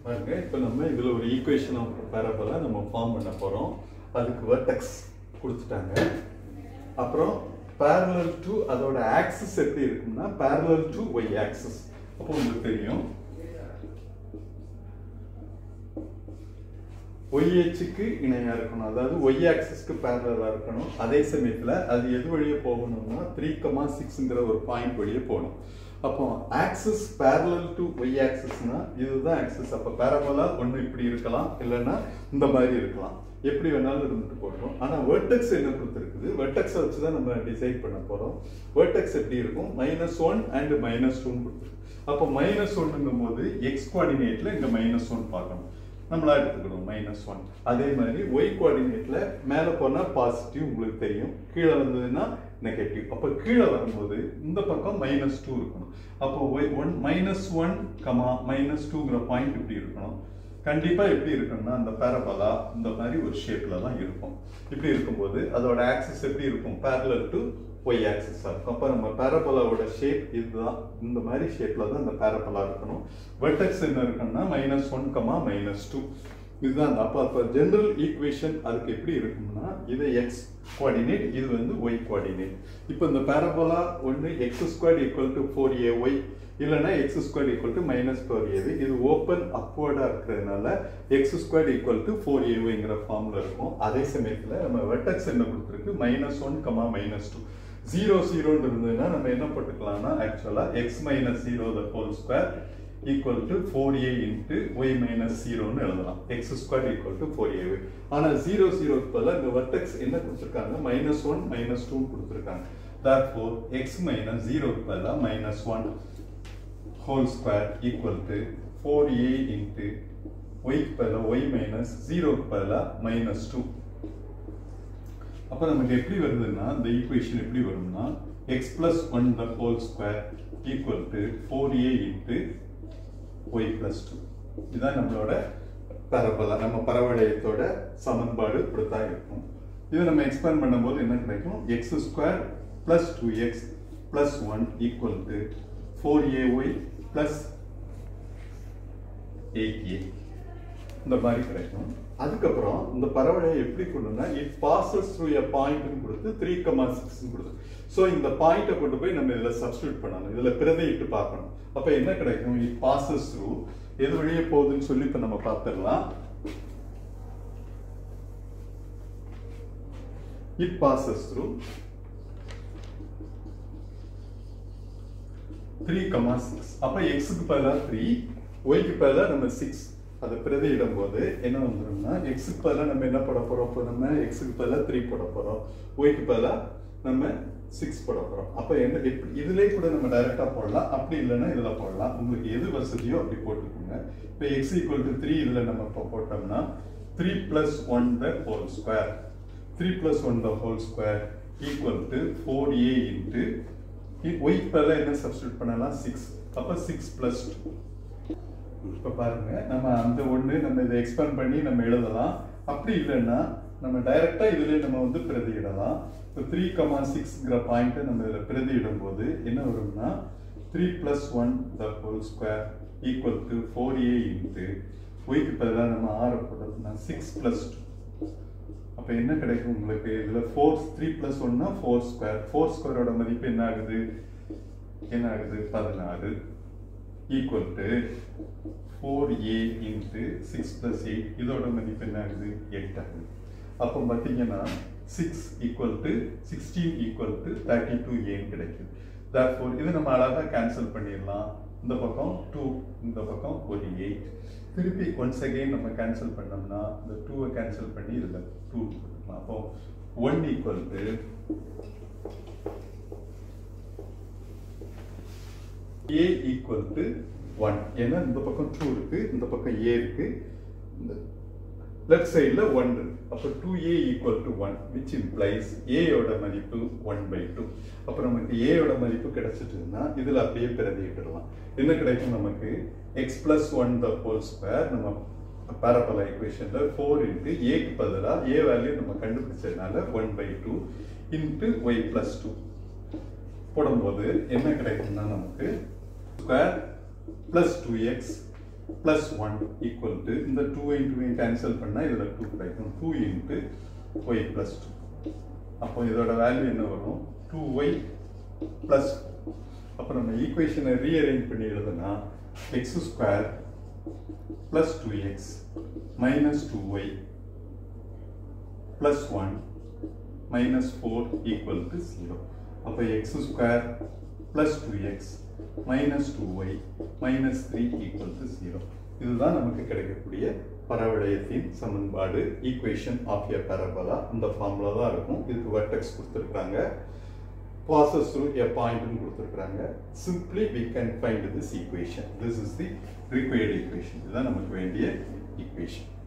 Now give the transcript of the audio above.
பாருங்க இப்போ நம்ம இதில் ஒரு ஈக்குவேஷன் ஆஃப் பேரபலை நம்ம ஃபார்ம் பண்ண போகிறோம் அதுக்கு வெர்டெக்ஸ் கொடுத்துட்டாங்க அப்புறம் parallel டு அதோட ஆக்சிஸ் எப்படி இருக்கும்னா parallel டு ஒய் ஆக்சிஸ் அப்போ உங்களுக்கு தெரியும் ஒய் அச்சுக்கு இணையா இருக்கணும் அதாவது ஒய் ஆக்சிஸ்க்கு பேரலா இருக்கணும் அதே சமயத்துல அது எது வழியே போகணும்னா த்ரீ கமா சிக்ஸ்ங்கிற ஒரு பாயிண்ட் வழியே போகணும் அப்போ ஆக்சிஸ் parallel டு ஒய் ஆக்சிஸ்னா இதுதான் ஆக்சிஸ் அப்போ பேரபோலா ஒன்று இப்படி இருக்கலாம் இல்லைன்னா இந்த மாதிரி இருக்கலாம் எப்படி வேணாலும் இருந்துட்டு போட்டோம் ஆனா வெர்டெக்ஸ் என்ன கொடுத்துருக்குது வெர்டெக்ஸை வச்சு தான் நம்ம டிசைட் பண்ண போறோம் வெர்டெக்ஸ் எப்படி இருக்கும் மைனஸ் ஒன் அண்ட் மைனஸ் டூன்னு கொடுத்துருக்கு அப்போ மைனஸ் ஒன்னுங்கும் போது எக்ஸ் கோஆர்டினேட்ல இங்க மைனஸ் ஒன் பார்க்கணும் நம்மளா எடுத்துக்கணும் மைனஸ் ஒன் அதே மாதிரி ஒய் கோஆர்டினேட்ல மேல போனா பாசிட்டிவ் உங்களுக்கு தெரியும் கீழே வந்ததுன்னா நெகட்டிவ் அப்ப கீழே வரும்போது இந்த பக்கம் மைனஸ் டூ இருக்கணும் அப்போ Y one minus one comma minus டூங்கிற பாயிண்ட் இப்படி இருக்கணும் கண்டிப்பா எப்படி இருக்கும்னா அந்த பேரபலா இந்த மாதிரி ஒரு ஷேப்ல தான் இருக்கும் இப்படி இருக்கும்போது அதோட ஆக்சிஸ் எப்படி இருக்கும் parallel டு ஒய் ஆக்சிஸா இருக்கும் அப்போ நம்ம பேரபலாவோட ஷேப் இதுதான் இந்த மாதிரி ஷேப்ல தான் இந்த பேரபலா இருக்கணும் வெர்டெக்ஸ் என்ன இருக்குன்னா minus one comma minus two இதுதான் அப்போ அப்போ ஜெனரல் ஈக்குவேஷன் அதுக்கு எப்படி இருக்கும்னா இது எக்ஸ் கோஆர்டினேட் இது வந்து ஒய் கோஆர்டினேட் இப்போ இந்த பேரபோலா ஒன்று x square equal to four a y இல்லைன்னா x square equal to minus four ஏவி இது ஓப்பன் அப்வர்டாக இருக்கிறதுனால x square equal to four ஏவிங்கிற ஃபார்மில் இருக்கும் அதே சமயத்தில் நம்ம வெட்டக்ஸ் என்ன கொடுத்துருக்கு minus one comma minus two zero ஜீரோன்னு இருந்ததுன்னா நம்ம என்ன போட்டுக்கலாம்னா ஆக்சுவலாக x minus zero the whole square equal to four a into y minus ஜீரோன்னு எழுதலாம் x square equal to four ஏ ஆனால் ஜீரோ ஜீரோக்கு பதிலாக இந்த வெர்டெக்ஸ் என்ன கொடுத்துருக்காங்க மைனஸ் ஒன் மைனஸ் டூ கொடுத்துருக்காங்க therefore x மைனஸ் ஜீரோக்கு பதிலாக minus one whole square equal to 4a into y க்கு பதிலாக y minus 0 க்கு பதிலாக minus 2 அப்ப நமக்கு எப்படி வருதுன்னா இந்த ஈக்குவேஷன் எப்படி வரும்னா x plus 1 the whole square equal to 4a into y plus 2 இதுதான் நம்மளோட பரபலா நம்ம பரவளையத்தோட சமன்பாடு இப்படித்தான் இருக்கும் இது நம்ம எக்ஸ்பேண்ட் பண்ணும்போது என்ன கிடைக்கும் x square plus two x plus one equal to four a y plus eight a இந்த மாதிரி கிடைக்கும் அதுக்கப்புறம் இந்த பரவளையை எப்படி கொண்டுனா இட் பாசஸ் த்ரூ எ பாயிண்ட்னு கொடுத்து த்ரீ கமா சிக்ஸ்னு கொடுத்து ஸோ இந்த பாயிண்ட்டை கொண்டு போய் நம்ம இதில் சப்ஸ்டியூட் பண்ணணும் இதில் பிரதியிட்டு பார்க்கணும் அப்போ என்ன கிடைக்கும் இட் பாசஸ் த்ரூ எது வழியே போகுதுன்னு சொல்லி இப்போ நம்ம பார்த்துடலாம் it passes through 3 comma 6 அப்ப x க்கு பதிலா 3 y க்கு பதிலா நம்ம 6 அதை பிரதியிடும் போது என்ன வந்துரும்னா x க்கு பதிலா நம்ம என்ன போட போறோம் இப்போ நம்ம x க்கு பதிலா 3 போட போறோம் y க்கு பதிலா நம்ம 6 போட போறோம் அப்ப என்ன எப்படி இதுலயே கூட நம்ம டைரக்டா போடலாம் அப்படி இல்லைன்னா இதுல போடலாம் உங்களுக்கு எது வசதியோ அப்படி போட்டுக்கோங்க இப்போ x ஈக்குவல் டு த்ரீ இதுல நம்ம இப்போ போட்டோம்னா three plus one the whole square 3 plus 1 the whole square equal to 4a into y பதிலா என்ன சப்ஸ்டியூட் பண்ணலாம் 6 அப்ப 6 plus 2 இப்ப பாருங்க நம்ம அந்த ஒண்ணு நம்ம இதை எக்ஸ்பேண்ட் பண்ணி நம்ம எழுதலாம் அப்படி இல்லைன்னா நம்ம டைரக்டா இதுல நம்ம வந்து பிரதியிடலாம் இப்போ த்ரீ கமா சிக்ஸ்ங்கிற பாயிண்ட்டை நம்ம இதில் பிரதியிடும் போது என்ன வரும்னா three plus one the whole square equal to four a into ஒய்க்கு பதிலாக நம்ம ஆறு போட்டோம்னா சிக்ஸ் பிளஸ் டூ அப்ப என்ன கிடைக்கும் உங்களுக்கு இதுல ஃபோர் த்ரீ பிளஸ் ஒன்னா ஃபோர் ஸ்கொயர் ஃபோர் ஸ்கொயரோட மதிப்பு என்ன ஆகுது என்ன ஆகுது பதினாறு equal to four a into six plus eight இதோட மதிப்பு என்ன ஆகுது எயிட் ஆகுது அப்போ பார்த்தீங்கன்னா six equal to sixteen equal to thirty two ஏன்னு கிடைக்குது தேர்ஃபோர் இது நம்ம அழகாக கேன்சல் பண்ணிடலாம் இந்த பக்கம் டூ இந்த பக்கம் ஒரு எயிட் திருப்பி ஒன்ஸ் அகெயின் நம்ம கேன்சல் பண்ணோம்னா இந்த டூவை கேன்சல் பண்ணி இதில் டூ போட்டுக்கலாம் அப்போ one equal to a equal to one ஏன்னா இந்த பக்கம் டூ இருக்கு இந்த பக்கம் ஏ இருக்கு இந்த லெஃப்ட் சைடில் ஒன் இருக்கு அப்போ two a equal to one which implies ஏயோட மதிப்பு ஒன் பை டூ அப்போ நமக்கு ஏயோட மதிப்பு கிடைச்சிட்டுன்னா இதில் அப்படியே பிரதியிடலாம் என்ன கிடைக்கும் நமக்கு x plus one the whole square நம்ம பேரபல ஈக்குவேஷன்ல ஃபோர் இன்ட்டு ஏக்கு பதிலாக ஏ வேல்யூ நம்ம கண்டுபிடிச்சதுனால one by two into y plus two போடும்போது என்ன கிடைக்கும்னா நமக்கு square plus two x plus 1 equal to இந்த 2 இன்ட்டு y கேன்சல் பண்ணால் இதில் 2 கிடைக்கும் 2 இன்ட்டு y plus 2 அப்போ இதோட வேல்யூ என்ன வரும் 2y plus அப்போ நம்ம ஈக்குவேஷனை ரீஅரேஞ்ச் பண்ணி எழுதுனா x square plus two x minus two y plus one minus four equal to zero அப்போ x square plus two x minus two y minus three equal to zero இதுதான் நமக்கு கிடைக்கக்கூடிய பரவளையத்தின் சமன்பாடு ஈக்குவேஷன் ஆஃப் எ பரபலா இந்த formula தான் இருக்கும் இதுக்கு vertex கொடுத்துருக்காங்க passes through a point னு கொடுத்துருக்காங்க simply we can find this equation this is the required equation இதுதான் நமக்கு வேண்டிய equation